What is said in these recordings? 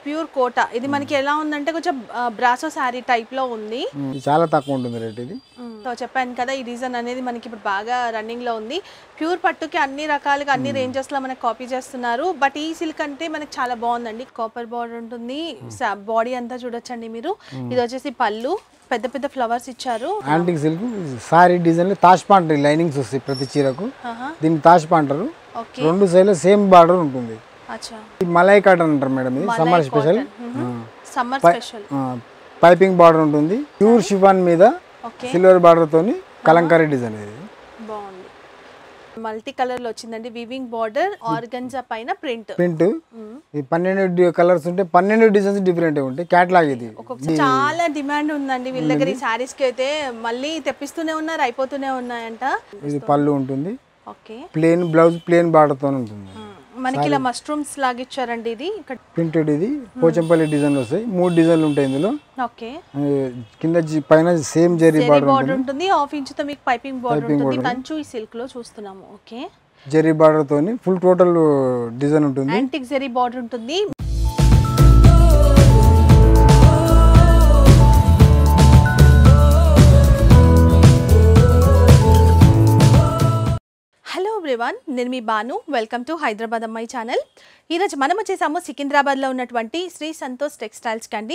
Pure Kota ఇది మనకి ఎలా ఉందంటే కొంచెం బ్రాసో శారీ టైప్ లో ఉంది ఇది చాలా తక్కువ ఉంటుంది రేట్ ఇది సో చెప్పాను కదా ఈ డిజైన్ అనేది మనకి ఇప్పుడు బాగా రన్నింగ్ లో ఉంది ప్యూర్ పట్టుకి అన్ని రకాలుగా అన్ని రేంజెస్ లో మనకి కాపీ చేస్తున్నారు బట్ ఈ సిల్క్ అంటే మనకి చాలా బాగుందండి కాపర్ బార్డర్ ఉంటుంది బాడీ అంతా చూడొచ్చండి మీరు ఇది వచ్చేసి పళ్ళు పెద్ద పెద్ద ఫ్లవర్స్ ఇచ్చారు యాంటిక్ సిల్క్ సారీ డిజైన్లో తాజ్ పాంట్ లైనింగ్స్ వస్తాయి ప్రతి చీరకు ఆహా. దీన్ని తాజ్ పాంటారు ఓకే రెండు సైడ్లో సేమ్ బార్డర్ ఉంటుంది అచ్చా ఇది మలై కాటన్ అంటారు మేడం ఇది summer special summer special piping border ఉంటుంది ప్యూర్ షిఫాన్ మీద ఓకే సిల్వర్ బార్డర్ తోని కలంకారీ డిజైన్ ఇది బాగుంది మల్టీ కలర్ లో వచ్చిందండి వివింగ్ బార్డర్ ఆర్గన్జా పైన ప్రింట్ ప్రింట్ ఈ పన్నెండు కలర్స్ ఉంటే పన్నెండు డిజైన్స్ డిఫరెంట్ ఉంటాయి క్యాట్లాగ్ ఇది ఒక్కొక్కసారి చాలా డిమాండ్ ఉందండి వీళ్ళ దగ్గర ఈ సారీస్ కి అయితే మళ్ళీ తెప్పిస్తూనే ఉన్నారు అయిపోతూనే ఉన్నాయంట ఇది పళ్ళు ఉంటుంది okay plain blouse plain border తో ఉంటుంది మనకి ఇలా మష్రూమ్స్ లాగా ఇచ్చారండి ఇది ఇక్కడ ప్రింటెడ్ ఇది పోచంపల్లి డిజైన్లు వస్తాయి మూడు డిజైన్లు ఉంటాయి ఇందులో ఓకే ఆ, కింద జి- పైన సేమ్ జెరీ బార్డర్ బార్డర్ ఉంటుంది హాఫ్ ఇంచ్ తో మీకు పైపింగ్ బార్డర్ ఉంటుంది కంచు ఈ సిల్క్ లో చూస్తున్నాము ఓకే జెరీ బార్డర్ తోని ఫుల్ టోటల్ డిజైన్ ఉంటుంది యాంటిక్ జెరీ బార్డర్ ఉంటుంది హలో ఎవ్రీవన్ నేను మీ బాను వెల్కమ్ టు హైదరాబాద్ అమ్మాయి ఛానల్ ఈరోజు మనం వచ్చేసాము సికింద్రాబాద్లో ఉన్నటువంటి శ్రీ సంతోష్ టెక్స్టైల్స్కి అండి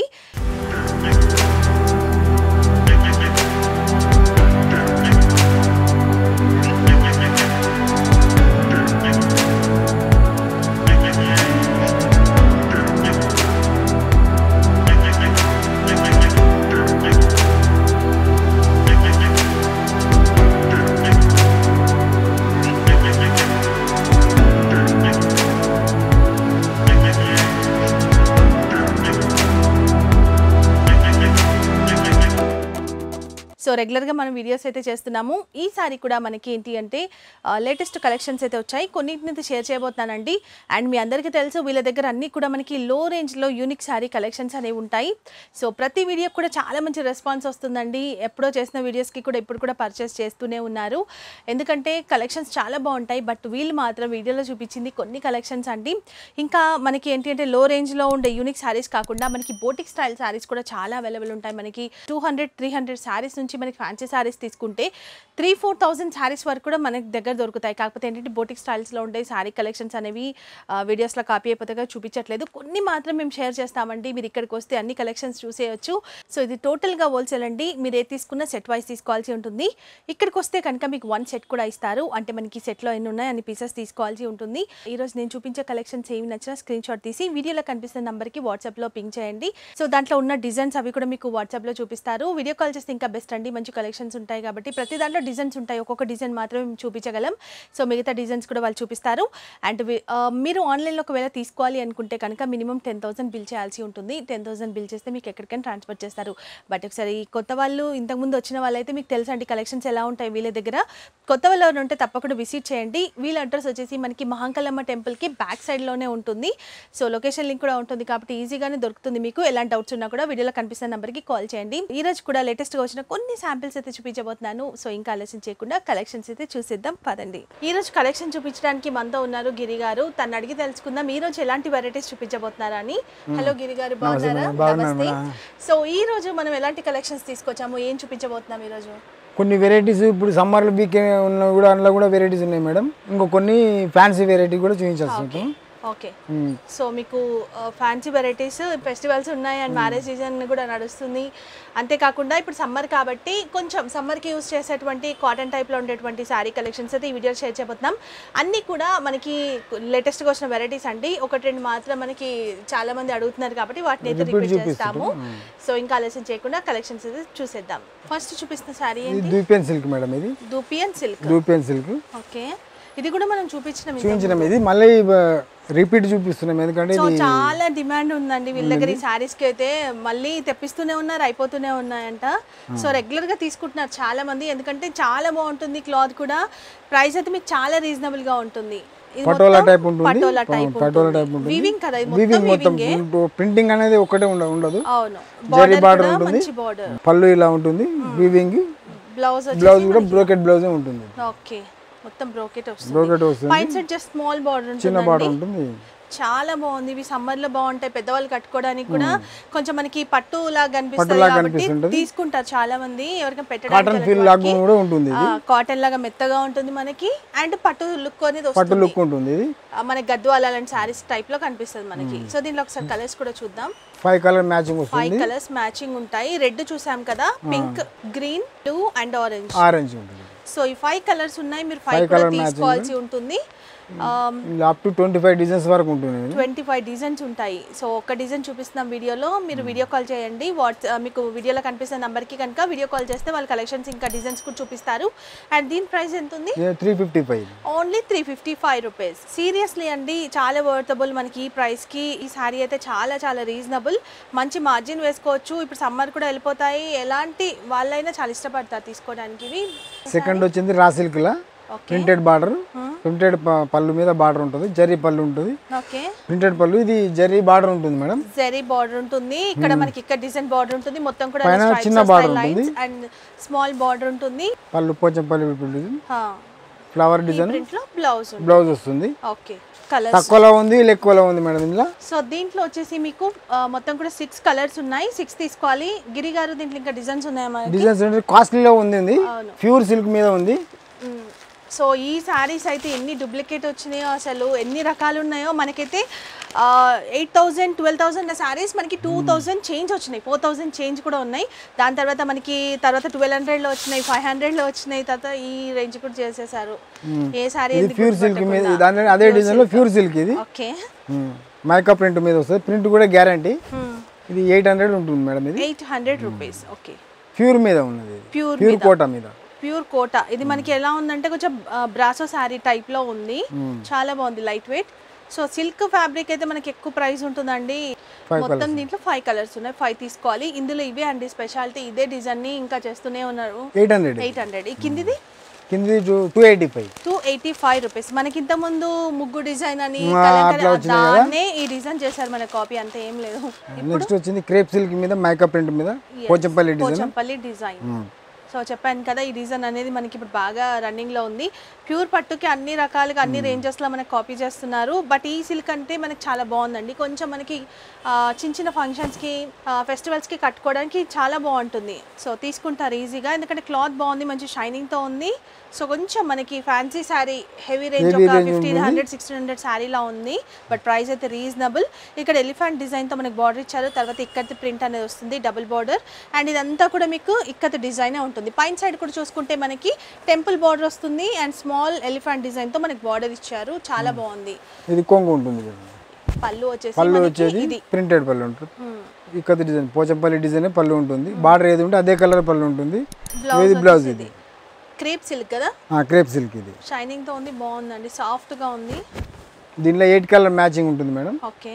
సో రెగ్యులర్గా మనం వీడియోస్ అయితే చేస్తున్నాము ఈ సారీ కూడా మనకి ఏంటి అంటే లేటెస్ట్ కలెక్షన్స్ అయితే వచ్చాయి కొన్నింటిని అయితే షేర్ చేయబోతున్నానండి అండ్ మీ అందరికీ తెలుసు వీళ్ళ దగ్గర అన్ని కూడా మనకి లో రేంజ్లో యూనిక్ సారీ కలెక్షన్స్ అనేవి ఉంటాయి సో ప్రతి వీడియోకి కూడా చాలా మంచి రెస్పాన్స్ వస్తుందండి ఎప్పుడో చేసిన వీడియోస్కి కూడా ఇప్పుడు కూడా పర్చేస్ చేస్తూనే ఉన్నారు ఎందుకంటే కలెక్షన్స్ చాలా బాగుంటాయి బట్ వీళ్ళు మాత్రం వీడియోలో చూపించింది కొన్ని కలెక్షన్స్ అండి ఇంకా మనకి ఏంటి అంటే లో రేంజ్లో ఉండే యూనిక్ శారీస్ కాకుండా మనకి బోటిక్ స్టైల్ శారీస్ కూడా చాలా అవైలబుల్ ఉంటాయి మనకి two hundred three hundred saris నుంచి మనకి ఫ్యాన్సీ శారీస్ తీసుకుంటే త్రీ ఫోర్ థౌసండ్ శారీస్ వరకు కూడా మనకి దగ్గర దొరుకుతాయి కాకపోతే ఏంటంటే బోటిక్ స్టైల్స్లో ఉండే శారీ కలెక్షన్స్ అనేవి వీడియోస్లో కాపీ అయిపోతే చూపించట్లేదు కొన్ని మాత్రం మేము షేర్ చేస్తామండి మీరు ఇక్కడికి వస్తే అన్ని కలెక్షన్స్ చూసేయచ్చు సో ఇది టోటల్గా హోల్సేల్ అండి మీరు ఏ తీసుకున్న సెట్ వైస్ తీసుకోవాల్సి ఉంటుంది ఇక్కడికి వస్తే కనుక మీకు వన్ సెట్ కూడా ఇస్తారు అంటే మనకి సెట్లో ఎన్ని ఉన్నాయి అన్ని పీసెస్ తీసుకోవాల్సి ఉంటుంది ఈరోజు నేను చూపించే కలెక్షన్స్ ఏమి నచ్చినా స్క్రీన్ షాట్ తీసి వీడియోలో కనిపిస్తున్న నెంబర్కి వాట్సాప్లో పింక్ చేయండి సో దాంట్లో ఉన్న డిజైన్స్ అవి కూడా మీకు వాట్సాప్లో చూపిస్తారు వీడియో కాల్ చేస్తే ఇంకా బెస్ట్ అండి మంచి కలెక్షన్స్ ఉంటాయి కాబట్టి ప్రతి దాంట్లో డిజైన్స్ ఉంటాయి ఒక్కొక్క డిజైన్ మాత్రమే మేము చూపించగలం సో మిగతా డిజైన్స్ కూడా వాళ్ళు చూపిస్తారు అండ్ వి- ఆ, మీరు ఆన్లైన్లో ఒకవేళ తీసుకోవాలి అనుకుంటే కనుక మినిమం టెన్ థౌసండ్ బిల్ చేయాల్సి ఉంటుంది టెన్ థౌసండ్ బిల్ చేస్తే మీకు ఎక్కడికైనా ట్రాన్స్ఫర్ చేస్తారు బట్ ఒకసారి ఈ కొత్త వాళ్ళు ఇంతకుముందు వచ్చిన వాళ్ళైతే మీకు తెలుసు అండి కలెక్షన్స్ ఎలా ఉంటాయి వీళ్ళ దగ్గర కొత్త వాళ్ళు ఎవరు ఉంటే తప్పకుండా విజిట్ చేయండి వీళ్ళ అడ్రస్ వచ్చేసి మనకి మహాంకలమ్మ టెంపుల్కి బ్యాక్ సైడ్లోనే ఉంటుంది సో లొకేషన్ లింక్ కూడా ఉంటుంది కాబట్టి ఈజీగానే దొరుకుతుంది మీకు ఎలాంటి డౌట్స్ ఉన్నా కూడా వీడియోలో కనిపిస్తున్న నెంబర్కి కాల్ చేయండి ఈ రోజు కూడా లేటెస్ట్గా వచ్చిన కొన్ని శాంపిల్స్ అయితే చూపించబోతున్నాను సో ఇంకా ఆలస్యం చేయకుండా కలెక్షన్స్ అయితే చూసేద్దాం పదండి ఈ రోజు కలెక్షన్ చూపించడానికి మనతో ఉన్నారు గిరి గారు తను అడిగి తెలుసుకుందాం ఈ రోజు ఎలాంటి వెరైటీస్ చూపించబోతున్నారా అని హలో గిరి గారు బాగున్నారా మేడం. బాగున్నాను నమస్తే మేడం. సో ఈ రోజు మనం ఎలాంటి కలెక్షన్స్ తీసుకొచ్చాము ఏం చూపించబోతున్నాం ఈ రోజు కొన్ని వెరైటీస్ ఇప్పుడు సమ్మర్ వీక్ ఉన్న కూడా అందులో కూడా వెరైటీస్ ఉన్నాయి మేడం ఇంకో కొన్ని ఫ్యాన్సీ వెరైటీ కూడా చూపించాల్సి ఓకే సో మీకు ఫ్యాన్సీ వెరైటీస్ ఫెస్టివల్స్ ఉన్నాయి అండ్ మ్యారేజ్ సీజన్ కూడా నడుస్తుంది అంతేకాకుండా ఇప్పుడు సమ్మర్ కాబట్టి కొంచెం సమ్మర్కి యూస్ చేసేటువంటి కాటన్ టైప్లో ఉండేటువంటి శారీ కలెక్షన్స్ అయితే ఈ వీడియో షేర్ చేయబోతున్నాం అన్నీ కూడా మనకి లేటెస్ట్గా వచ్చిన వెరైటీస్ అండి ఒకటి రెండు మాత్రం మనకి చాలా మంది అడుగుతున్నారు కాబట్టి వాటిని అయితే రిపీట్ చేస్తాము సో ఇంకా ఆలస్యం చేయకుండా కలెక్షన్స్ అయితే చూసేద్దాం ఫస్ట్ చూపిస్తున్న శారీ ఇది ఏంటి దూపియన్ సిల్క్ మేడం ఇది dupion silk dupion silk okay ఇది కూడా మనం చూపించిన చూపించినాం ఇది మళ్ళీ రిపీట్ చూపిస్తున్నాం ఎందుకంటే సో ఇది చాలా డిమాండ్ ఉందండి వీళ్ళ దగ్గర ఈ సారీస్ కి అయితే మళ్ళీ తెప్పిస్తూనే ఉన్నారు అయిపోతూనే ఉన్నాయంట సో రెగ్యులర్ గా తీసుకుంటున్నారు చాలా మంది ఎందుకంటే చాలా బాగుంటుంది క్లాత్ కూడా ప్రైస్ అయితే మీకు చాలా రీజనబుల్ గా ఉంటుంది ఇది పటోలా మొత్తం టైప్ ఉంటుంది పటోలా టైప్ పటోలా టైప్ ఉంటుంది వీవింగ్ కదా ఇది మొత్తం వీవింగ్ మొత్తం వీవింగే ప్రింటింగ్ అనేది ఒకటే ఉండ ఉండదు అవును జరీ బార్డర్ బార్డర్ కూడా ఉంటుంది మంచి బార్డర్ పళ్ళు ఇలా ఉంటుంది వీవింగ్ బ్లౌజ్ బ్లౌజ్ కూడా బ్రోకెట్ బ్లౌజే ఉంటుంది ఓకే మొత్తం బ్రోకెట్ వస్తుంది బ్రోకెట్ వస్తుంది పైన సైడ్ జస్ట్ స్మాల్ బార్డర్ చిన్న బార్డర్ ఉంటుంది ఉంటుంది చాలా బాగుంది ఇవి సమ్మర్ లో బాగుంటాయి పెద్దవాళ్ళు కట్టుకోవడానికి కూడా కొంచెం మనకి పట్టు లాగా కనిపిస్తుంది పట్టులాగా కాబట్టి కనిపిస్తుంటది. తీసుకుంటారు చాలా మంది ఎవరికైనా కాటన్ ఫీల్ లాగా కూడా ఉంటుంది ఇది కాటన్ లాగా మెత్తగా ఉంటుంది మనకి అండ్ పట్టు లుక్ అనేది పట్టు వస్తుంది లుక్ ఉంటుంది ఇది ఆ, మనకి గద్వాల అలాంటి శారీస్ టైప్ లో కనిపిస్తుంది మనకి సో దీనిలో ఒకసారి కలర్స్ కూడా చూద్దాం ఫైవ్ కలర్ మ్యాచింగ్ ఫైవ్ వస్తుంది కలర్స్ మ్యాచింగ్ ఉంటాయి రెడ్ చూసాం కదా pink green blue and orange orange ఉంటుంది సో ఈ ఫైవ్ కలర్స్ ఉన్నాయి మీరు ఫైవ్ Five కూడా colour matching. తీసుకోవాల్సి ఉంటుంది up to twenty five designs వరకు ఉంటుంది ఇది. ట్వంటీ ఫైవ్ డిజైన్స్ ఉంటాయి సో ఒక డిజైన్ చూపిస్తున్నాం వీడియోలో మీరు వీడియో కాల్ చేయండి వాట్స్ మీకు వీడియోలో కనిపిస్తున్న నెంబర్కి కనుక వీడియో కాల్ చేస్తే వాళ్ళ కలెక్షన్స్ ఇంకా డిజైన్స్ కూడా చూపిస్తారు అండ్ దీని ప్రైస్ ఎంత ఉంది ఇది three fifty five only three fifty five rupees seriously అండి చాలా వర్తబుల్ మనకి ఈ ప్రైస్కి ఈ శారీ అయితే చాలా చాలా రీజనబుల్ మంచి మార్జిన్ వేసుకోవచ్చు ఇప్పుడు సమ్మర్ కూడా వెళ్ళిపోతాయి ఎలాంటి వాళ్ళైనా చాలా ఇష్టపడతారు తీసుకోవడానికి ఇవి సెకండ్ వచ్చింది రా సిల్క్ లా ఓకే ప్రింటెడ్ బార్డర్ ప్రింటెడ్ పళ్ళు మీద బార్డర్ ఉంటుంది జరీ పళ్ళు ఉంటుంది ఓకే ప్రింటెడ్ పళ్ళు ఇది జరీ బార్డర్ ఉంటుంది మేడం జరీ బార్డర్ ఉంటుంది ఇక్కడ మనకి ఇక్కడ డిజైన్ బార్డర్ ఉంటుంది మొత్తం కూడా పైన చిన్న border ఉంటుంది. అండ్ స్మాల్ బార్డర్ ఉంటుంది పళ్ళు పోచంపల్లి ఫ్లవర్ డిజైన్ ప్రింట్ లో బ్లౌజ్ ఉంది బ్లౌజ్ వస్తుంది ఓకే కలర్స్ తక్కువలో ఉంది ఎక్కువలో ఉంది మేడం ఇందులో సో దీంట్లో వచ్చేసి మీకు ఆ, మొత్తం కూడా సిక్స్ కలర్స్ ఉన్నాయి సిక్స్ తీసుకోవాలి గిరి గారు దీంట్లో ఇంకా డిజైన్స్ ఉన్నాయా మనకి డిజైన్స్ అంటే కాస్ట్లీలో ఉంది ఇది. అవును. ప్యూర్ సిల్క్ మీద ఉంది మ్మ్. సో ఈ శారీస్ అయితే ఎన్ని డూప్లికేట్ వచ్చినాయో అసలు ఎన్ని రకాలు ఉన్నాయో మనకైతే eight thousand twelve thousand saris మనకి టూ థౌజండ్ చేంజ్ వచ్చినాయి ఫోర్ థౌజండ్ చేంజ్ కూడా ఉన్నాయి దాని తర్వాత మనకి తర్వాత ట్వెల్వ్ హండ్రెడ్లో వచ్చినాయి ఫైవ్ హండ్రెడ్లో వచ్చినాయి తర్వాత ఈ రేంజ్ కూడా చేసేసారు ఏ శారీ ఇది ప్యూర్ సిల్క్ మీద దాని అదే డిజైన్ లో ప్యూర్ సిల్క్ ఇది ఓకే మైకా ప్రింట్ మీద వస్తుంది ప్రింట్ కూడా గ్యారంటీ ఇది ఎయిట్ హండ్రెడ్ ఉంటుంది మేడం ఇది eight hundred rupees okay pure మీద ఉన్నది ఇది. ప్యూర్ ప్యూర్ కోటా మీద ప్యూర్ కోట ఇది మనకి ఎలా ఉందంటే కొంచెం బ్రాసో శారీ టైప్ లో ఉంది చాలా బాగుంది light weight so silk fabric అయితే మనకి ఎక్కువ ప్రైస్ ఉంటుందండి Five మొత్తం దీంట్లో ఫైవ్ కలర్స్ ఉన్నాయి ఫైవ్ తీసుకోవాలి ఇందులో ఇవే అండి స్పెషాలిటీ ఇదే డిజైన్ ని ఇంకా చేస్తూనే ఉన్నారు ఎయిట్ హండ్రెడ్ ఎయిట్ హండ్రెడ్ ఈ కిందిది కింది two eighty five two eighty five rupees మనకి ఇంత ముందు ముగ్గు డిజైన్ అని ఆ, కలంకారీ అట్లా వచ్చినాయి కదా? దాన్నే ఈ డిజైన్ చేశారు మన కాపీ అంత ఏం లేదు నెక్స్ట్ వచ్చింది క్రేప్ సిల్క్ మీద మైకా ప్రింట్ మీద Pochampally design Pochampally design so చెప్పాను కదా ఈ డిజైన్ అనేది మనకి ఇప్పుడు బాగా రన్నింగ్ లో ఉంది ప్యూర్ పట్టుకి అన్ని రకాలుగా అన్ని రేంజెస్ లో మనకి కాపీ చేస్తున్నారు బట్ ఈ సిల్క్ అంటే మనకి చాలా బాగుందండి కొంచెం మనకి ఆ, చిన్న చిన్న ఫంక్షన్స్ కి ఫెస్టివల్స్ కి కట్టుకోవడానికి చాలా బాగుంటుంది సో తీసుకుంటారు ఈజీగా ఎందుకంటే క్లాత్ బాగుంది మంచి షైనింగ్ తో ఉంది సో కొంచెం మనకి fancy sari heavy range Heavy ఒక range fifteen hundred sixteen hundred శారీలా ఉంది బట్ ప్రైస్ అయితే రీజనబుల్ ఇక్కడ ఎలిఫెంట్ డిజైన్తో మనకి బార్డర్ ఇచ్చారు తర్వాత ఇక్కత్ ప్రింట్ అనేది వస్తుంది డబుల్ బార్డర్ అండ్ ఇదంతా కూడా మీకు ఇక్కత్ డిజైనే ఉంటుంది పైన సైడ్ కూడా చూసుకుంటే మనకి టెంపుల్ బార్డర్ వస్తుంది అండ్ స్మాల్ ఎలిఫెంట్ డిజైన్తో మనకి బార్డర్ ఇచ్చారు చాలా బాగుంది ఇది కొంగు ఉంటుంది కదా. పళ్ళు వచ్చేసి పళ్ళు మనకి వచ్చేది ఇది ప్రింటెడ్ పళ్ళు ఉంటుంది Hmm. Ikat design Pochampally design పళ్ళు ఉంటుంది బార్డర్ ఏది ఉంటే అదే కలర్ పళ్ళు ఉంటుంది బ్లౌజ్ ఇది బ్లౌజ్ ఇది క్రేప్ సిల్క్ కదా క్రేప్ సిల్క్ ఇది షైనింగ్ తో ఉంది బాగుందండి సాఫ్ట్ గా ఉంది దీనిలో ఎయిట్ కలర్ మ్యాచింగ్ ఉంటుంది మేడం ఓకే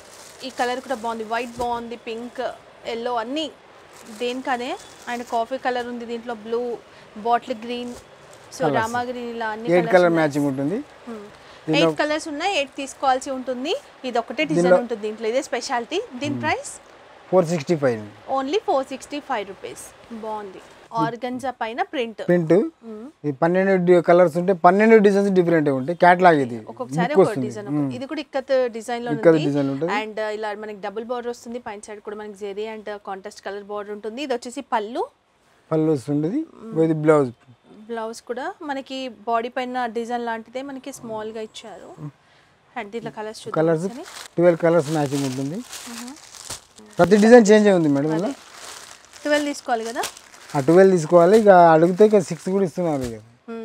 ఈ కలర్ కూడా బాగుంది వైట్ బాగుంది పింక్ ఎల్లో అన్నీ దేనికనే అండ్ కాఫీ కలర్ ఉంది దీంట్లో blue bottle green so Rama green ఇలా అన్ని ఎయిట్ కలర్ మ్యాచింగ్ ఉంటుంది ఎయిట్ కలర్స్ ఉన్నాయి ఎయిట్ తీసుకోవాల్సి ఉంటుంది ఇది ఒకటే డిజైన్ ఉంటుంది దీంట్లో ఇదే స్పెషాలిటీ దీని price four sixty five only four sixty five rupees బాగుంది ఆర్గన్జా పైన ప్రింట్ ప్రింట్ ఈ పన్నెండు కలర్స్ ఉంటే పన్నెండు డిజైన్స్ డిఫరెంట్ ఉంటాయి క్యాట్లాగ్ ఇది ఒక్కొక్కసారి Book ఒక వస్తుంది. డిజైన్ ఇది కూడా ఇక్కత్ డిజైన్ లో ఇక్కత్ ఉంది design ఉంటుంది. అండ్ ఇలా మనకి డబుల్ బార్డర్ వస్తుంది పైన సైడ్ కూడా మనకి zari and contrast colour border ఉంటుంది ఇది వచ్చేసి పళ్ళు పళ్ళు వస్తుంది ఇది బ్లౌజ్ బ్లౌజ్ కూడా మనకి బాడీ పైన డిజైన్ లాంటిదే మనకి స్మాల్ గా ఇచ్చారు అండ్ దీంట్లో కలర్స్ కలర్స్ చూద్దాం ట్వెల్వ్ కలర్స్ మ్యాచింగ్ ఉంటుంది ప్రతి డిజైన్ చేంజ్ అయి ఉంది మేడం ఇలా ట్వెల్వ్ తీసుకోవాలి కదా ఆ ట్వెల్వ్ తీసుకోవాలి ఇక అడిగితే ఇక సిక్స్ కూడా ఇస్తున్నారు ఇక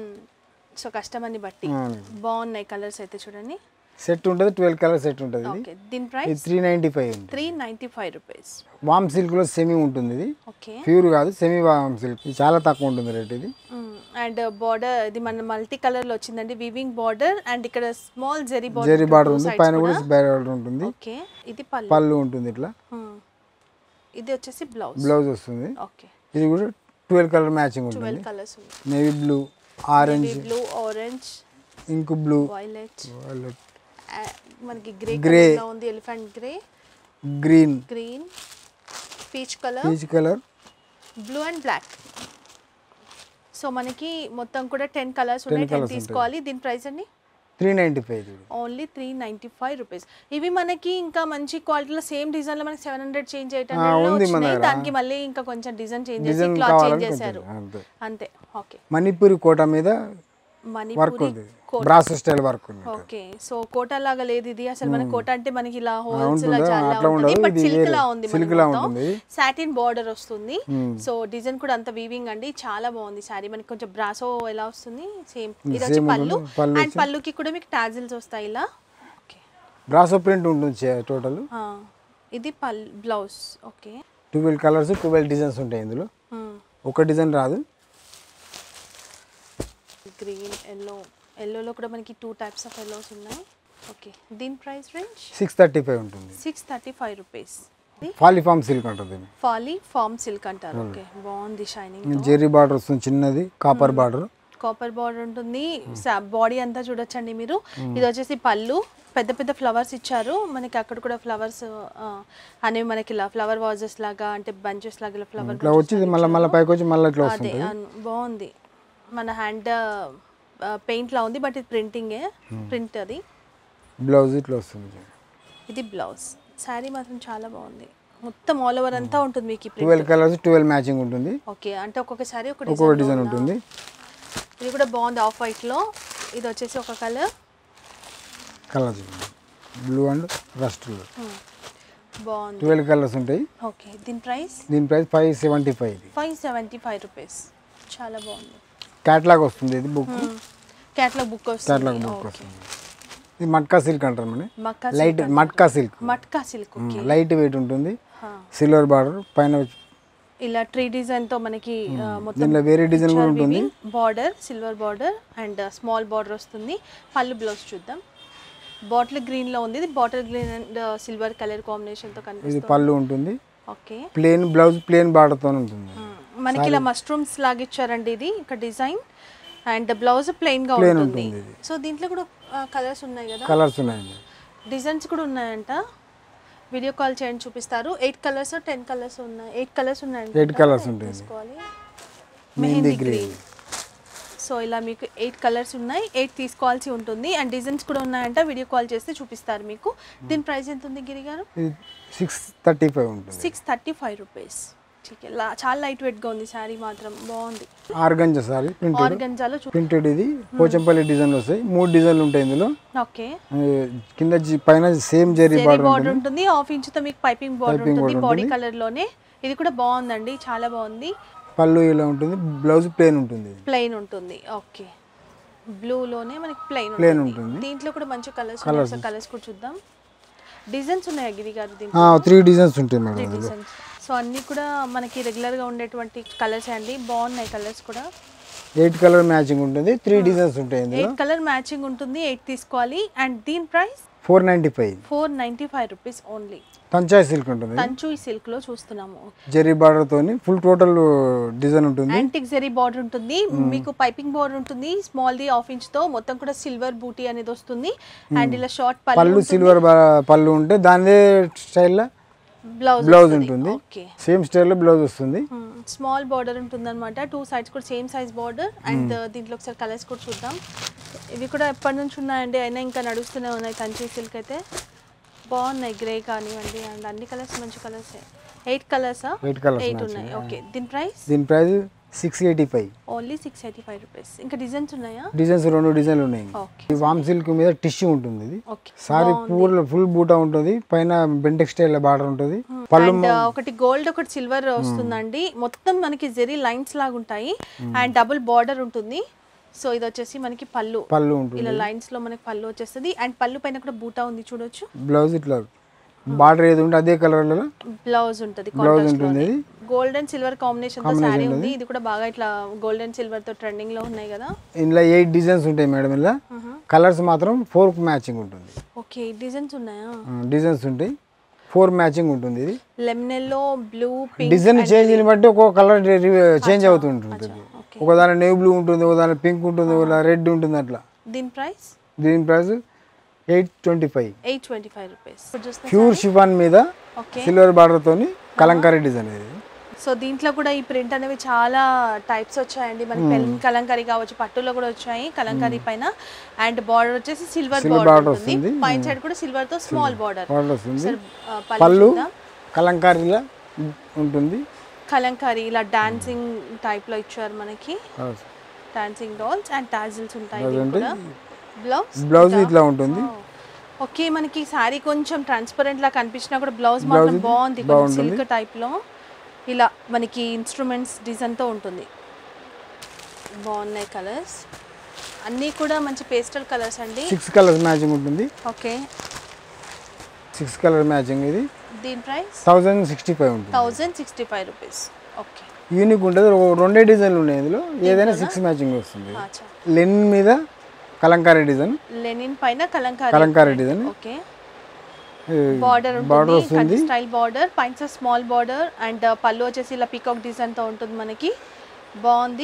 సో కస్టమర్ని బట్టి అవును. బాగున్నాయి కలర్స్ అయితే చూడండి సెట్ ఉంటుంది ట్వెల్వ్ కలర్ సెట్ ఉంటుంది ఇది ఓకే దీని ఇది ప్రైస్ త్రీ నైంటీ ఫైవ్ ఉంది త్రీ నైంటీ ఫైవ్ రూపీస్ వామ్ సిల్క్లో సెమీ ఉంటుంది ఇది ఓకే ప్యూర్ కాదు సెమీ వామ్ సిల్క్ ఇది చాలా తక్కువ ఉంటుంది రేట్ ఇది అండ్ బార్డర్ ఇది మన మల్టీ కలర్ లో వచ్చిందండి వివింగ్ బార్డర్ అండ్ ఇక్కడ small zari zari border border ఉంది పైన కూడా బార్డర్ ఉంటుంది ఓకే ఇది పళ్ళు పళ్ళు ఉంటుంది ఇట్లా Hmm. ఇది వచ్చేసి బ్లౌజ్ బ్లౌజ్ వస్తుంది ఓకే ఇది కూడా ట్వెల్వ్ కలర్ మ్యాచింగ్ ఉంటుంది ట్వెల్వ్ కలర్స్ ఉన్నాయి navy blue orange blue orange ink blue violet violet మనకి గ్రే Grey. కలర్ లో ఉంది elephant grey green green peach colour peach colour blue and black so మనకి మొత్తం కూడా టెన్ కలర్స్ ఉన్నాయి ten colours తీసుకోవాలి దీని ప్రైస్ అండి three ninety five only three ninety five rupees ఇవి మనకి ఇంకా మంచి క్వాలిటీలో సేమ్ డిజైన్ లో మనకి సెవెన్ హండ్రెడ్ చేంజ్ ఎయిట్ ఆ, ఉంది మన హండ్రెడ్ దగ్గర. దానికి మళ్ళీ ఇంకా కొంచెం డిజైన్ చేంజ్ చేసి డిజైన్ క్లాత్ చేంజ్ కావాలని చేశారు కొంచెం అంతే అంతే ఓకే మణిపూరి కోట మీద వర్క్ మణిపూరి ఉంది బ్రాస్ స్టైల్ వర్క్ ఉంది ఓకే సో కోట లాగా లేదు ఇది అసలు మన కోట అంటే మనకి ఇలా హోల్స్ ఉంటుందా? లా చాలా అట్లా ఉంటుంది ఉండదు. బట్ ఇది సిల్క్ వేరే. లా ఉంది Silk లా ఉంటుంది. సాటిన్ బార్డర్ వస్తుంది సో డిజైన్ కూడా అంత వీవింగ్ అండి చాలా బాగుంది సారీ మనకి కొంచెం బ్రాసో ఎలా వస్తుంది సేమ్ ఇది వచ్చి Same పళ్ళు ఉంటుంది. పళ్ళు అండ్ పళ్ళుకి కూడా మీకు టాజిల్స్ వస్తాయి ఇలా ఓకే బ్రాసో ప్రింట్ ఉంటుంది టోటల్ ఇది పల్ blouse okay twelve colours twelve designs ఉంటాయి ఇందులో ఒక డిజైన్ రాదు గ్రీన్ ఎల్లో ఎల్లోలో కూడా మనకి టూ టైప్స్ ఆఫ్ ఎల్లోస్ ఉన్నాయి ఓకే దీని price range six thirty five ఉంటుంది సిక్స్ థర్టీ ఫైవ్ రూపీస్ ఫాలిఫామ్ సిల్క్ ఉంటుంది ఫాలీ ఫార్మ్ సిల్క్ అంటారు ఓకే బాగుంది షైనింగ్ జెర్రీ బార్డర్ వస్తుంది చిన్నది కాపర్ బార్డర్ కాపర్ బార్డర్ ఉంటుంది బాడీ అంతా చూడొచ్చండి మీరు ఇది వచ్చేసి పళ్ళు పెద్ద పెద్ద ఫ్లవర్స్ ఇచ్చారు మనకి అక్కడ కూడా ఫ్లవర్స్ అనేవి మనకి ఇలా ఫ్లవర్ వాజెస్ లాగా అంటే బంచెస్ లాగా ఇలా ఫ్లవర్ ఇట్లా వచ్చి మళ్ళీ మళ్ళీ పైకి వచ్చి మళ్ళీ ఇట్లా అదే వస్తుంది అను- బాగుంది మన హ్యాండ్ పెయింట్ లా ఉంది బట్ ఇది ప్రింటింగే ప్రింట్ అది బ్లౌజ్ ఇట్లా వస్తుంది ఇది బ్లౌజ్ శారీ మాత్రం చాలా బాగుంది మొత్తం ఆల్ ఓవర్ అంతా ఉంటుంది మీకు ఈ print twelve colours twelve matching ఉంటుంది ఓకే అంటే ఒక్కొక్క శారీ ఒక ఒక్కొక్క డిజైన్ డిజైన్ ఉంటుంది ఇది కూడా బాగుంది ఆఫ్ వైట్ లో ఇది వచ్చేసి ఒక colour colours blue and rust బాగుంది ట్వెల్వ్ కలర్స్ ఉంటాయి ఓకే దీని ప్రైస్ దీని ప్రైస్ ఫైవ్ సెవెంటీ ఫైవ్ ఇది ఫైవ్ సెవెంటీ ఫైవ్ రూపీస్ చాలా బాగుంది క్యాట్లాగ్ వస్తుంది ఇది బుక్ క్యాట్లాగ్ బుక్ క్యాట్లాగ్ వస్తుంది బుక్ వస్తుంది ఇది మట్కా సిల్క్ అంటారు మన మక్కా light matka silk matka silk light weight ఉంటుంది సిల్వర్ బార్డర్ పైన ఇలా ట్రీ డిజైన్ తో మనకి ఆ, మొత్తం దీనిలో వేరే డిజైన్ కూడా ఉంటుంది border silver border and small border వస్తుంది పళ్ళు బ్లౌజ్ చూద్దాం బాటిల్ గ్రీన్ లో ఉంది ఇది bottle green and silver colour combination తో ఇది కనిపిస్తుంది పళ్ళు ఉంటుంది ఓకే ప్లేన్ బ్లౌజ్ ప్లేన్ బార్డర్తో ఉంటుంది మనకి ఇలా మష్రూమ్స్ లాగా ఇచ్చారండి ఇది ఇక్కడ డిజైన్ అండ్ బ్లౌజ్ ప్లెయిన్ గా Plain ఉంటుంది ఉంటుంది ఇది. సో దీంట్లో కూడా కలర్స్ ఉన్నాయి కదా కలర్స్ ఉన్నాయండి డిజైన్స్ కూడా ఉన్నాయంట వీడియో కాల్ చేయండి చూపిస్తారు ఎయిట్ కలర్స్ టెన్ కలర్స్ ఉన్నాయి ఎయిట్ కలర్స్ ఉన్నాయండి ఎయిట్ కలర్స్ ఉంటుంది తీసుకోవాలి మెహందీ గ్రీన్ సో ఇలా మీకు ఎయిట్ కలర్స్ ఉన్నాయి ఎయిట్ తీసుకోవాల్సి ఉంటుంది అండ్ డిజైన్స్ కూడా ఉన్నాయంట వీడియో కాల్ చేస్తే చూపిస్తారు మీకు దీని ప్రైస్ ఎంత ఉంది గిరి గారు ఇది సిక్స్ థర్టీ ఫైవ్ ఉంటుంది సిక్స్ థర్టీ ఫైవ్ రూపీస్ చాలా లైట్ వెయిట్గా ఉంది శారీ మాత్రం బాగుంది ఆర్గంజ సారీ ప్రింటెడ్ ఆర్గంజాలో చూ ప్రింటెడ్ ఇది పోచంపల్లి డిజైన్లు వస్తాయి మూడు డిజైన్లు ఉంటాయి ఇందులో ఓకే ఆ, కింద జి- పైన same zari zari border border ఉంటుంది ఉంటుంది హాఫ్ ఇంచ్ తో మీకు పైపింగ్ బార్డర్ Piping ఉంటుంది border బాడీ ఉంటుంది. కలర్ లోనే ఇది కూడా బాగుందండి చాలా బాగుంది పళ్ళు ఇలా ఉంటుంది బ్లౌజ్ ప్లేన్ ఉంటుంది ప్లెయిన్ ఉంటుంది ఓకే బ్లూ లోనే మనకి ప్లెయిన్ Plain ఉంటుంది ఉంటుంది. దీంట్లో కూడా మంచి కలర్స్ ఉన్నాయి కలర్స్ కూడా చూద్దాం డిజైన్స్ ఉన్నాయి గిరి గారు దీంట్లో త్రీ డిజైన్స్ ఉంటాయి మేడం ఇందులో డిజైన్స్ సో అన్ని కూడా మనకి రెగ్యులర్ గా ఉండేటువంటి కలర్స్ అండి బాగున్నాయి కలర్స్ కూడా ఎయిట్ కలర్ మ్యాచింగ్ ఉంటుంది త్రీ డిజైన్స్ ఉంటాయి ఇందులో ఎయిట్ కలర్ మ్యాచింగ్ ఉంటుంది ఎయిట్ తీసుకోవాలి అండ్ దీని price four ninety five four ninety five rupees only tanchoi silk ఉంటుంది కంచూయి సిల్క్ లో చూస్తున్నాము జెరీ బార్డర్ తోని ఫుల్ టోటల్ డిజైన్ ఉంటుంది యాంటిక్ జెరీ బార్డర్ ఉంటుంది మీకు పైపింగ్ బార్డర్ ఉంటుంది స్మాల్ ది హాఫ్ ఇంచ్ తో మొత్తం కూడా సిల్వర్ బూటీ అనేది వస్తుంది అండ్ ఇలా షార్ట్ పళ్ళు పళ్ళు సిల్వర్ పళ్ళు ఉంటే దానిదే స్టైల్లో బ్లౌజ్ బ్లౌజ్ ఉంటుంది ఓకే సేమ్ స్టైల్లో బ్లౌజ్ వస్తుంది స్మాల్ బార్డర్ ఉంటుంది అనమాట టూ సైడ్స్ కూడా సేమ్ సైజ్ బార్డర్ అండ్ దీంట్లో ఒకసారి కలర్స్ కూడా చూద్దాం ఇవి కూడా ఎప్పటి నుంచి ఉన్నాయండి అయినా ఇంకా నడుస్తూనే ఉన్నాయి కంచి సిల్క్ అయితే బాగున్నాయి గ్రే కానివ్వండి అండ్ అన్ని కలర్స్ మంచి కలర్స్ ఎయిట్ కలర్సా ఎయిట్ కలర్స్ ఎయిట్ ఉన్నాయి ఓకే దీని ప్రైస్ దీని price six eighty five only six eighty five rupees ఇంకా డిజైన్స్ ఉన్నాయా డిజైన్స్ రెండు డిజైన్లు ఉన్నాయి ఓకే ఈ వామ్ సిల్క్ మీద టిష్యూ ఉంటుంది ఇది ఓకే సారీ పూల ఫుల్ బూటా ఉంటుంది పైన బెంటెక్ స్టైల్ బార్డర్ ఉంటుంది పళ్ళు అండ్ ఒకటి గోల్డ్ ఒకటి సిల్వర్ వస్తుందండి మొత్తం మనకి జెరీ లైన్స్ లాగా ఉంటాయి అండ్ డబుల్ బార్డర్ ఉంటుంది సో ఇది వచ్చేసి మనకి పళ్ళు పళ్ళు ఉంటుంది ఇలా లైన్స్ లో మనకి పళ్ళు వచ్చేస్తుంది అండ్ పళ్ళు పైన కూడా బూటా ఉంది చూడొచ్చు బ్లౌజ్ ఇట్లా బార్డర్ ఏది ఉంటే అదే కలర్లో బ్లౌజ్ ఉంటుంది బ్లౌజ్ ఉంటుంది ఇది గోల్డ్ అండ్ సిల్వర్ కాంబినేషన్ తో శారీ ఉంది ఇది కూడా బాగా ఇట్లా గోల్డ్ అండ్ సిల్వర్ తో ట్రెండింగ్ లో ఉన్నాయి కదా ఇందులో ఎయిట్ డిజైన్స్ ఉంటాయి మేడం ఇలా కలర్స్ మాత్రం ఫోర్ మ్యాచింగ్ ఉంటుంది ఓకే డిజైన్స్ ఉన్నాయా డిజైన్స్ ఉంటాయి ఫోర్ మ్యాచింగ్ ఉంటుంది ఇది lemon yellow blue pink design change బట్టి ఒక్కొక్క కలర్ చేంజ్ అవుతుంటుంది ఓకే ఒక దాని నేవ్ బ్లూ ఉంటుంది ఒక దాని పింక్ ఉంటుంది ఒక రెడ్ ఉంటుంది అట్లా దీని ప్రైస్ దీని price eight twenty five eight twenty five rupees చూస్తే ప్యూర్ షిఫాన్ మీద ఓకే సిల్వర్ బార్డర్ తోని కలంకారీ డిజైన్ ఇది సో దీంట్లో కూడా ఈ ప్రింట్ అనేవి చాలా టైప్స్ వచ్చాయండి మనకి పెన్ కలంకారీ కావచ్చు పట్టులో కూడా వచ్చాయి కలంకారీ పైన అండ్ బార్డర్ వచ్చేసి సిల్వర్ Silver బార్డర్ border ఉంటుంది వస్తుంది. పైన సైడ్ కూడా సిల్వర్ తో స్మాల్ బార్డర్ బార్డర్ వస్తుంది పళ్ళు పళ్ళు చూద్దాం. కలంకారీలా ఉంటుంది కలంకారీ ఇలా డాన్సింగ్ టైప్ లో ఇచ్చారు మనకి డాన్సింగ్ డాల్స్ అండ్ టాజిల్స్ ఉంటాయి దీనికి కూడా బ్లౌజ్ బ్లౌజ్ ఇట్లా ఉంటుంది ఓకే మనకి శారీ కొంచెం ట్రాన్స్పరెంట్ లా కనిపించినా కూడా బ్లౌజ్ మాత్రం బాగుంది కొంచెం సిల్క్ టైప్ లో ఇలా మనకి ఇన్స్ట్రుమెంట్స్ డిజైన్ తో ఉంటుంది బాగున్నాయి కలర్స్ అన్నీ కూడా మంచి పేస్టల్ కలర్స్ అండి సిక్స్ కలర్స్ మ్యాచింగ్ ఉంటుంది ఓకే సిక్స్ కలర్ మ్యాచింగ్ ఇది దీని ప్రైస్ థౌజండ్ సిక్స్టీ ఫైవ్ ఉంటుంది thousand sixty five rupees okay unique ఉంటుంది ఓ- రెండే డిజైన్లు ఉన్నాయి ఇందులో ఏదైనా సిక్స్ మ్యాచింగ్ వస్తుంది లెన్ మీద కలంకారీ డిజైన్ లెనిన్ పైన kalamkari kalamkari design okay border border ఉంటుంది కంచి వస్తుంది స్టైల్ బార్డర్ పైన స్మాల్ బార్డర్ అండ్ పళ్ళు వచ్చేసి ఇలా పీకాక్ డిజైన్ తో ఉంటుంది మనకి బాగుంది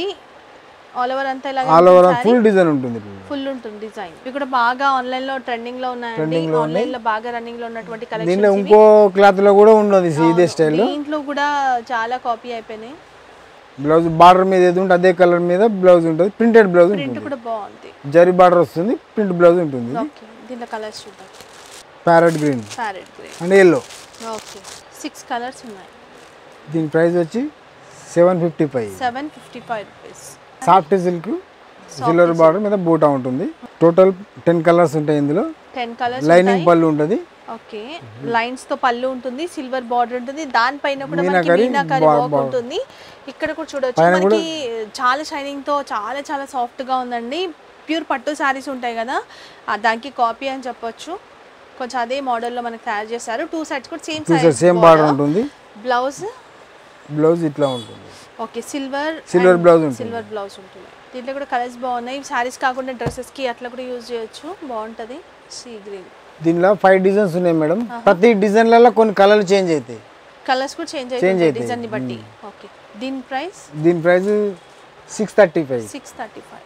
ఆల్ ఓవర్ అంతా ఇలా ఆల్ ఓవర్ ఫుల్ డిజైన్ ఉంటుంది ఫుల్ ఉంటుంది డిజైన్ ఇవి కూడా బాగా ఆన్లైన్ లో ట్రెండింగ్ లో ఉన్నాయండి ఆన్లైన్ లో బాగా రన్నింగ్ లో ఉన్నటువంటి కలెక్షన్ దీనిలో ఇంకో క్లాత్ లో కూడా ఉన్నది ఇదే స్టైల్ దీంట్లో కూడా చాలా కాపీ అయిపోయినాయి బ్లౌజ్ బార్డర్ మీద ఏది ఉంటే అదే కలర్ మీద బ్లౌజ్ ఉంటుంది ప్రింటెడ్ బ్లౌజ్ ప్రింట్ ఉంటుంది కూడా బాగుంది జరీ బార్డర్ వస్తుంది ప్రింట్ బ్లౌజ్ ఉంటుంది ఓకే దీంట్లో కలర్స్ చూద్దాం parrot green parrot grey and yellow okay six colours ఉన్నాయి దీని ప్రైస్ వచ్చి seven fifty five seven fifty five rupees soft silk silver border మీద బూటా ఉంటుంది టోటల్ టెన్ కలర్స్ ఉంటాయి ఇందులో టెన్ కలర్స్ లైనింగ్ పళ్ళు ఉంటుంది ఓకే లైన్స్ తో పళ్ళు ఉంటుంది సిల్వర్ బార్డర్ ఉంటుంది దానిపైన కూడా మనకి మీనాకరి మీనాకరి బా- వర్క్ బా- ఉంటుంది ఇక్కడ కూడా చూడొచ్చు మనకి చాలా షైనింగ్ తో చాలా చాలా సాఫ్ట్ గా ఉందండి ప్యూర్ పట్టు శారీస్ ఉంటాయి కదా ఆ దానికి కాపీ అని చెప్పొచ్చు కొంచెం అదే మోడల్లో మనకి తయారు చేశారు టూ సైడ్స్ కూడా సేమ్ సైజ్ సేమ్ బార్డర్ ఉంటుంది బ్లౌజ్ బ్లౌజ్ ఇట్లా ఉంటుంది ఓకే సిల్వర్ సిల్వర్ బ్లౌజ్ ఉంటుంది సిల్వర్ బ్లౌజ్ ఉంటుంది దీంట్లో కూడా కలర్స్ బాగున్నాయి శారీస్ కాకుండా డ్రెస్సెస్ కి అట్లా కూడా యూజ్ చేయొచ్చు బాగుంటది సీ గ్రీన్ దీనిలో ఫైవ్ డిజైన్స్ ఉన్నాయి మేడం ప్రతి డిజైన్లలో కొన్ని కలర్లు చేంజ్ అవుతాయి కలర్స్ కూడా చేంజ్ అవుతాయి డిజైన్ ని బట్టి ఓకే దీని ప్రైస్ దీని price six thirty five six thirty five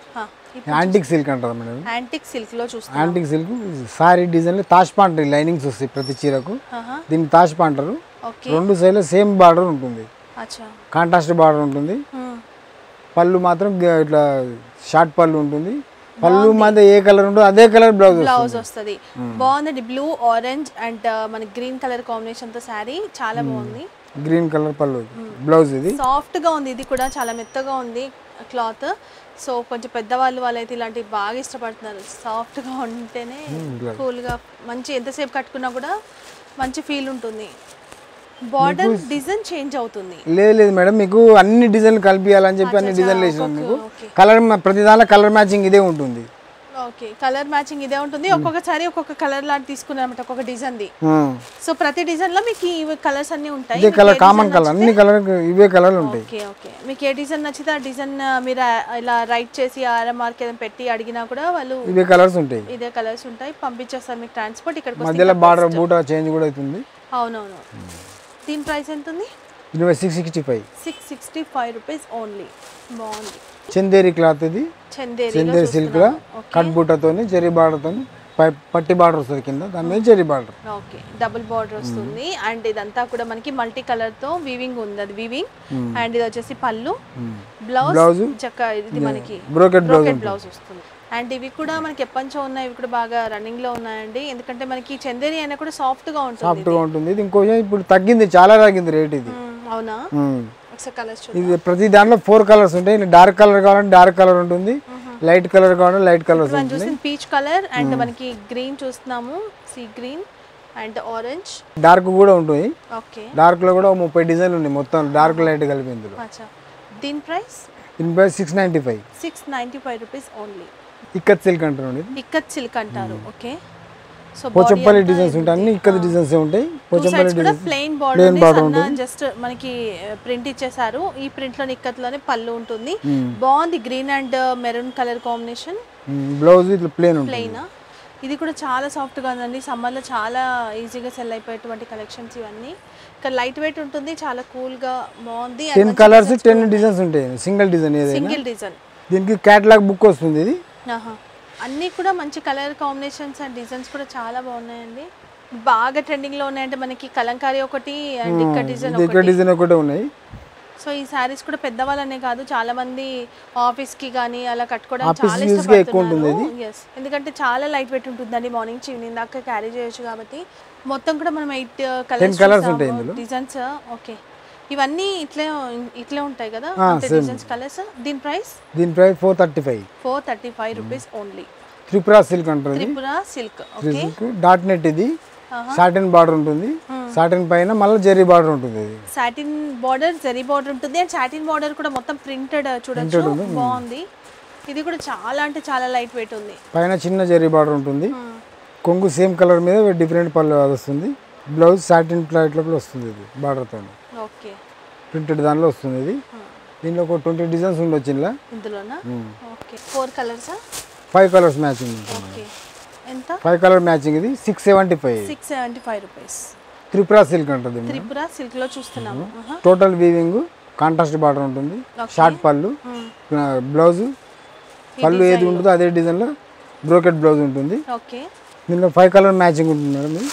antique silk అంటారు మేడం యాంటిక్ సిల్క్ లో చూస్తాం యాంటిక్ సిల్క్ సారీ డిజైన్లో తాష్ పాంట లైనింగ్స్ వస్తాయి ప్రతి చీరకు దీన్ని తాష్ పాంటారు ఓకే రెండు సైడ్లో సేమ్ బార్డర్ ఉంటుంది అచ్చా కాంట్రాస్ట్ బార్డర్ ఉంటుంది Hmm. పళ్ళు మాత్రం గ- ఇట్లా షార్ట్ పళ్ళు ఉంటుంది పళ్ళు మధ్య ఏ కలర్ ఉంటుందో అదే కలర్ బ్లౌజ్ బ్లౌజ్ వస్తుంది బాగుందండి బ్లూ ఆరెంజ్ అండ్ మనకి గ్రీన్ కలర్ కాంబినేషన్ తో శారీ చాలా బాగుంది గ్రీన్ కలర్ పళ్ళు బ్లౌజ్ ఇది సాఫ్ట్ గా ఉంది ఇది కూడా చాలా మెత్తగా ఉంది క్లాత్ సో కొంచెం పెద్దవాళ్ళు వాళ్ళైతే ఇలాంటివి బాగా ఇష్టపడుతున్నారు సాఫ్ట్ గా ఉంటేనే కూల్ గా మంచి ఎంతసేపు కట్టుకున్నా కూడా మంచి ఫీల్ ఉంటుంది బార్డర్ డిజైన్ చేంజ్ అవుతుంది లేదు లేదు మేడం మీకు అన్ని డిజైన్లు కలిపియాలని చెప్పి అన్ని డిజైన్లు వేసినాం మీకు ఓకే కలర్ ప్రతి దానిలో కలర్ మ్యాచింగ్ ఇదే ఉంటుంది ఓకే కలర్ మ్యాచింగ్ ఇదే ఉంటుంది ఒక్కొక్కసారి ఒక్కొక్క కలర్ లాంటి తీసుకున్నాం అనమాట ఒక్కొక్క డిజైన్ ది Hmm. సో ప్రతి డిజైన్ లో మీకు ఈ కలర్స్ అన్ని ఉంటాయి ఇదే మీకు కలర్ ఏ కామన్ design కలర్ అన్ని కలర్ ఇవే కలర్లు ఉంటాయి ఓకే ఓకే మీకు ఏ డిజైన్ నచ్చితే ఆ డిజైన్ మీరు ఆ- ఇలా రైట్ చేసి ఆర్ఎంఆర్కి ఏదైనా పెట్టి అడిగినా కూడా వాళ్ళు ఇవే కలర్స్ ఉంటాయి ఇదే కలర్స్ ఉంటాయి పంపించేస్తారు మీకు ట్రాన్స్పోర్ట్ ఇక్కడికి వస్తే మధ్యలో బార్డర్ బూట చేంజ్ కూడా అవుతుంది అవునవును దీని ప్రైస్ ఎంత ఉంది ఇరవై six sixty five six sixty five rupees only బాగుంది చందేరి క్లాత్ ఇది చందేరి చందేరి సిల్క్ లో కట్ బూటతోని జరీ బార్డర్తోని పట్టి బార్డర్ వస్తుంది కింద దాని మీద zari border okay double border వస్తుంది అండ్ ఇదంతా కూడా మనకి మల్టీ కలర్ తో వీవింగ్ ఉంది అది వీవింగ్ అండ్ ఇది వచ్చేసి పళ్ళు బ్లౌజ్ Blouse. చక్క ఇది మనకి బ్రోకెట్ బ్లౌజ్ బ్రోకెట్ బ్లౌజ్ వస్తుంది అండ్ ఇవి కూడా మనకి ఎప్పటించో ఉన్నాయి ఇవి కూడా బాగా రన్నింగ్ లో ఉన్నాయండి ఎందుకంటే మనకి చందేరి అయినా కూడా సాఫ్ట్ గా ఉంటుంది సాఫ్ట్ గా ఉంటుంది ఇది ఇంకో ఇప్పుడు తగ్గింది చాలా తగ్గింది రేట్ ఇది మ్మ్, అవునా మ్మ్. ఒకసారి కలర్స్ చూద్దాం ఇది ప్రతి దాంట్లో ఫోర్ కలర్స్ ఉంటాయి డార్క్ కలర్ కావాలంటే డార్క్ కలర్ ఉంటుంది లైట్ కలర్ కావాలంటే లైట్ కలర్స్ మనం ఉంటుంది చూసిన పీచ్ కలర్ అండ్ మనకి గ్రీన్ చూస్తున్నాము sea green and orange dark కూడా ఉంటుంది ఓకే డార్క్ లో కూడా ఓ ముప్పై డిజైన్లు ఉన్నాయి మొత్తం డార్క్ లైట్ కలిపి ఇందులో అచ్చా దీని ప్రైస్ దీని price six ninety five six ninety five rupees only ikat silk అంటారు ఇది ఇక్కత్ సిల్క్ అంటారు ఓకే సో పోచంపల్లి డిజైన్స్ ఉంటాయి అన్ని ఇక్కత్ డిజైన్స్ ఉంటాయి పోచంపల్లి సైడ్స్ కూడా designs plain Plain border border సన్న జస్ట్ మనకి ప్రింట్ ఇచ్చేసారు ఈ ప్రింట్ లో ఇక్కత్లోనే పళ్ళు ఉంటుంది బాగుంది green and maroon colour combination blouse ఇట్లా ప్లేన్ ఉంటుంది ప్లెయిన్ ఇది కూడా చాలా సాఫ్ట్ గా ఉందండి సమ్మర్ లో చాలా ఈజీగా సెల్ అయిపోయేటువంటి కలెక్షన్స్ ఇవన్నీ ఇక్కడ లైట్ వెయిట్ ఉంటుంది చాలా కూల్ గా బాగుంది టెన్ కలర్స్ టెన్ డిజైన్స్ ఉంటాయి సింగిల్ డిజైన్ ఏదైనా సింగిల్ డిజైన్ దీనికి క్యాటలాగ్ బుక్ వస్తుంది ఇది అన్నీ కూడా మంచి కలర్ కాంబినేషన్స్ అండ్ డిజైన్స్ కూడా చాలా బాగున్నాయండి బాగా ట్రెండింగ్ లో ఉన్నాయంటే మనకి కలంకారీ ఒకటి అండ్ ఇక్కడ డిజైన్ ఇది ఇక్కడ ఒకటి డిజైన్ ఒకటే ఉన్నాయి సో ఈ శారీస్ కూడా పెద్దవాళ్ళనే కాదు చాలా మంది ఆఫీస్ కి కానీ అలా కట్టుకోవడానికి Office చాలా use గా ఎక్కువ ఉంటుంది ఇష్టపడుతున్నారు ఎస్ ఎందుకంటే చాలా లైట్ వెయిట్ ఉంటుందండి మార్నింగ్ నుంచి ఈవినింగ్ దాకా క్యారీ చేయొచ్చు కాబట్టి మొత్తం కూడా మనం ఎయిట్ కలర్స్ colours ఉంటాయి ఇందులో. డిజైన్స్ ఓకే ఇవన్నీ ఇట్లే ఇట్లే ఉంటాయి కదా ఆ, అంటే same. డిజైన్స్ కలర్స్ దీని ప్రైస్ దీని price four thirty five four thirty five rupees only Tripura silk అంటారు ఇది Tripura silk okay silk dot net ఇది సాటిన్ బార్డర్ ఉంటుంది సాటిన్ పైన మళ్ళీ జెర్రీ బార్డర్ ఉంటుంది ఇది సాటిన్ బార్డర్ జరీ బార్డర్ ఉంటుంది అండ్ సాటిన్ బార్డర్ కూడా మొత్తం ప్రింటెడ్ చూడొచ్చు బాగుంది ఇది కూడా చాలా అంటే చాలా లైట్ వెయిట్ ఉంది పైన చిన్న జెర్రీ బార్డర్ ఉంటుంది కొంగు సేమ్ కలర్ మీద డిఫరెంట్ పళ్ళు అది వస్తుంది బ్లౌజ్ సాటిన్ ప్లాట్ లోపల వస్తుంది ఇది బార్డర్తో ఓకే ప్రింటెడ్ దానిలో వస్తుంది ఇది దీనిలో ఒక ట్వంటీ డిజైన్స్ ఉండొచ్చు ఇలా ఇందులోనా okay four colours five colours matching ఉంటుంది ఓకే ఎంత ఫైవ్ కలర్ మ్యాచింగ్ ఇది six seventy five six seventy five rupees Tripura silk అంటుంది త్రిపుర సిల్క్ లో చూస్తున్నాము ఆహా. టోటల్ వీవింగ్ కాంట్రాస్ట్ బార్డర్ ఉంటుంది షార్ట్ పళ్ళు బ్లౌజ్ పళ్ళు ఏది ఉంటుందో అదే డిజైన్లో బ్రోకెట్ బ్లౌజ్ ఉంటుంది ఓకే దీనిలో ఫైవ్ కలర్ మ్యాచింగ్ ఉంటుంది మేడం ఇది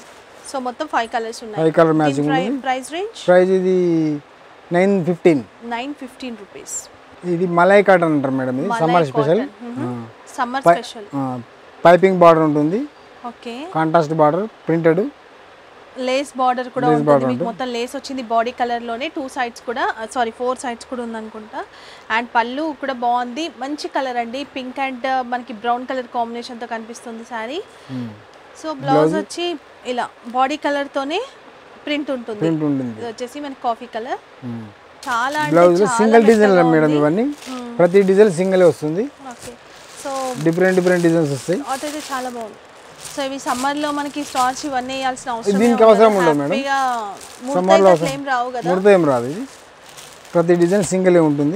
సో మొత్తం ఫైవ్ కలర్స్ ఉన్నాయి ఫైవ్ కలర్ మ్యాచింగ్ ఉంటుంది ప్రైస్ రేంజ్ ప్రైస్ ఇది nine fifteen nine fifteen rupees ఇది మలై కాటన్ అంటారు మేడం ఇది summer special summer special piping border ఉంటుంది okay contrast border printed lace border కూడా ఉంటుంది మీకు మొత్తం లేస్ వచ్చింది బాడీ కలర్ లోనే టూ సైడ్స్ కూడా సారీ ఫోర్ సైడ్స్ కూడా ఉందనుకుంటా అండ్ పళ్ళు కూడా బాగుంది మంచి కలర్ అండి పింక్ అండ్ మనకి బ్రౌన్ కలర్ కాంబినేషన్ తో కనిపిస్తుంది శారీ సో బ్లౌజ్ వచ్చి ఇలా బాడీ కలర్ తోనే ప్రింట్ ఉంటుంది ప్రింట్ ఉంటుంది ఇది వచ్చేసి మనకి కాఫీ కలర్ చాలా అంటే బ్లౌజ్ చాలా సింగిల్ డిజైన్ మెత్తగా మేడం ఉంది. ఇవన్నీ ప్రతి డిజైన్ సింగిల్ వస్తుంది okay so different different designs వస్తాయి ఆట్ అయితే చాలా బాగుంది సో ఇవి సమ్మర్ లో మనకి స్టార్చ్ ఇవన్నీ వేయాల్సిన అవసరం దీనికి అవసరం ఉండదు మేడం. సమ్మర్ లో ఏం రావు కదా ముడత ఏం రాదు ఇది ప్రతి డిజైన్ సింగిల్ ఉంటుంది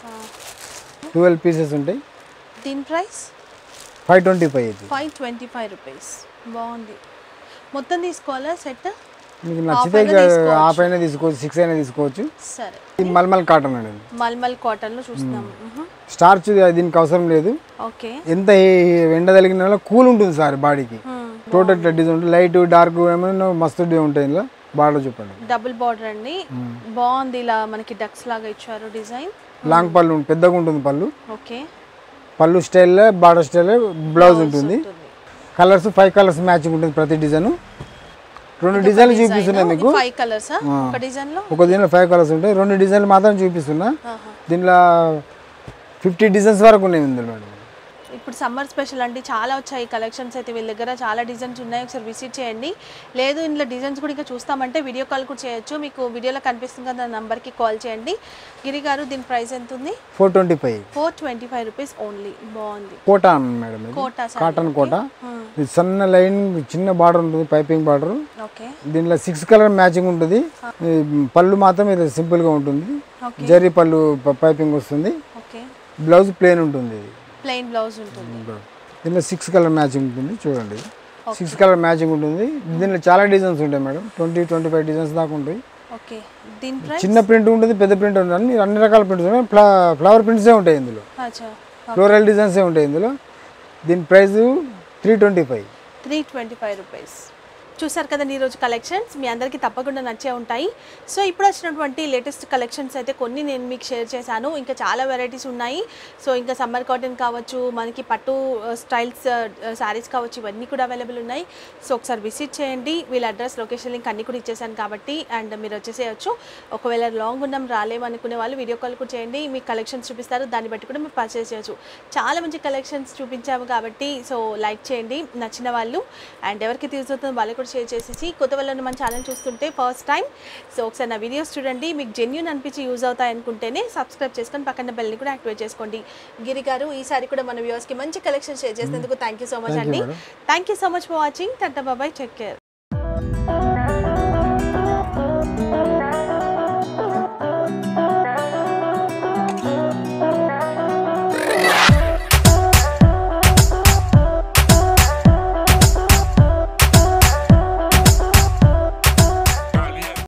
ట్వెల్వ్ పీసెస్ ఉంటాయి దీని ప్రైస్ ఫైవ్ ట్వంటీ ఫైవ్ ఇది ఫైవ్ ట్వంటీ ఫైవ్ రూపీస్ బాగుంది మొత్తం తీసుకోవాలా సెట్ మీకు నచ్చితే ఇక హాఫ్ అయినా తీసుకోవచ్చు సిక్స్ అయినా తీసుకోవచ్చు సరే ఇది మల్మల్ కాటన్ అండి మల్మల్ కాటన్ లో చూస్తున్నాము మ్హూ. స్టార్చ్ దీనికి అవసరం లేదు ఓకే ఎంత ఏ- ఎండ తగిలిన కూల్ ఉంటుంది సార్ బాడీకి టోటల్ డిజైన్ ఉంటుంది లైట్ డార్క్ ఏమైనా మస్తు ఉంటాయి ఇలా బాగా చెప్పండి డబుల్ బార్డర్ అండి బాగుంది ఇలా మనకి డక్స్ లాగా ఇచ్చారు డిజైన్ లాంగ్ పళ్ళు ఉంటుంది, పెద్దగా ఉంటుంది పళ్ళు ఓకే పళ్ళు స్టైల్లో బార్డర్ స్టైల్ బ్లౌజ్ ఉంటుంది కలర్స్ ఫైవ్ కలర్స్ మ్యాచింగ్ ఉంటుంది ప్రతి డిజైన్ రెండు డిజైన్లు చూపిస్తున్నాయి మీకు ఫైవ్ కలర్స్ ఒక డిజైన్ లో ఒక దీనిలో ఫైవ్ కలర్స్ ఉంటాయి రెండు డిజైన్లు మాత్రం చూపిస్తున్నా ఆహా. దీనిలో ఫిఫ్టీ డిజైన్స్ వరకు ఉన్నాయి ఇందులో మేడం ఇప్పుడు సమ్మర్ స్పెషల్ అండి చాలా వచ్చాయి కలెక్షన్స్ అయితే వీళ్ళ దగ్గర చాలా డిజైన్స్ ఉన్నాయి ఒకసారి విజిట్ చేయండి లేదు ఇందులో డిజైన్స్ కూడా ఇంకా చూస్తామంటే వీడియో కాల్ కూడా చేయొచ్చు మీకు వీడియోలో కనిపిస్తుంది కదా నంబర్కి కాల్ చేయండి గిరి గారు దీని ప్రైస్ ఎంత ఉంది four twenty five four twenty five rupees only బాగుంది కోటా మేడం ఇది కోటా సార్ కాటన్ కోట ఇది సన్న లైన్ చిన్న బార్డర్ ఉంటుంది పైపింగ్ బార్డర్ ఓకే దీనిలో సిక్స్ కలర్ మ్యాచింగ్ ఉంటుంది ఈ పళ్ళు మాత్రం ఇది సింపుల్గా ఉంటుంది ఓకే జరీ పళ్ళు ప- పైపింగ్ వస్తుంది ఓకే బ్లౌజ్ ప్లేన్ ఉంటుంది ఇది ప్లెయిన్ బ్లౌజ్ ఉంటుంది దీనిలో సిక్స్ కలర్ మ్యాచింగ్ ఉంటుంది చూడండి సిక్స్ కలర్ మ్యాచింగ్ ఉంటుంది దీనిలో చాలా డిజైన్స్ ఉంటాయి madam twenty twenty five designs దాకా ఉంటాయి ఓకే దీని ప్రైస్ చిన్న ప్రింట్ ఉంటుంది పెద్ద ప్రింట్ ఉంటుంది అన్ని అన్ని రకాల ప్రింట్స్ ఉన్నాయి ఫ్లా ఫ్లవర్ ప్రింట్సే ఉంటాయి ఇందులో అచ్చా ఫ్లోరల్ డిజైన్సే ఉంటాయి ఇందులో దీని price three twenty five three twenty five rupees చూసారు కదండి ఈరోజు కలెక్షన్స్ మీ అందరికీ తప్పకుండా నచ్చే ఉంటాయి సో ఇప్పుడు వచ్చినటువంటి లేటెస్ట్ కలెక్షన్స్ అయితే కొన్ని నేను మీకు షేర్ చేశాను ఇంకా చాలా వెరైటీస్ ఉన్నాయి సో ఇంకా సమ్మర్ కాటన్ కావచ్చు మనకి పట్టు స్టైల్స్ శారీస్ కావచ్చు ఇవన్నీ కూడా అవైలబుల్ ఉన్నాయి సో ఒకసారి విజిట్ చేయండి వీళ్ళ అడ్రస్ లొకేషన్ లింక్ అన్ని కూడా ఇచ్చేసాను కాబట్టి అండ్ మీరు వచ్చేసేయచ్చు ఒకవేళ లాంగ్ ఉన్నాం రాలేము అనుకునే వాళ్ళు వీడియో కాల్ కూడా చేయండి మీకు కలెక్షన్స్ చూపిస్తారు దాన్ని బట్టి కూడా మీరు పర్చేస్ చేయొచ్చు చాలా మంచి కలెక్షన్స్ చూపించాము కాబట్టి సో లైక్ చేయండి నచ్చిన వాళ్ళు అండ్ ఎవరికి తీసుకుంటుందో వాళ్ళు కూడా షేర్ చేసేసి కొత్త వాళ్ళని మన ఛానల్ చూస్తుంటే ఫస్ట్ టైం సో ఒకసారి నా వీడియోస్ చూడండి మీకు జెన్యున్ అనిపించి యూజ్ అవుతాయి అనుకుంటేనే సబ్స్క్రైబ్ చేసుకొని పక్కన బెల్ని కూడా యాక్టివేట్ చేసుకోండి గిరి గారు ఈసారి కూడా మన వ్యూవర్స్కి మంచి కలెక్షన్ షేర్ చేసినందుకు థ్యాంక్ యూ సో మచ్ అండి thank you so much for watching tata bye bye take care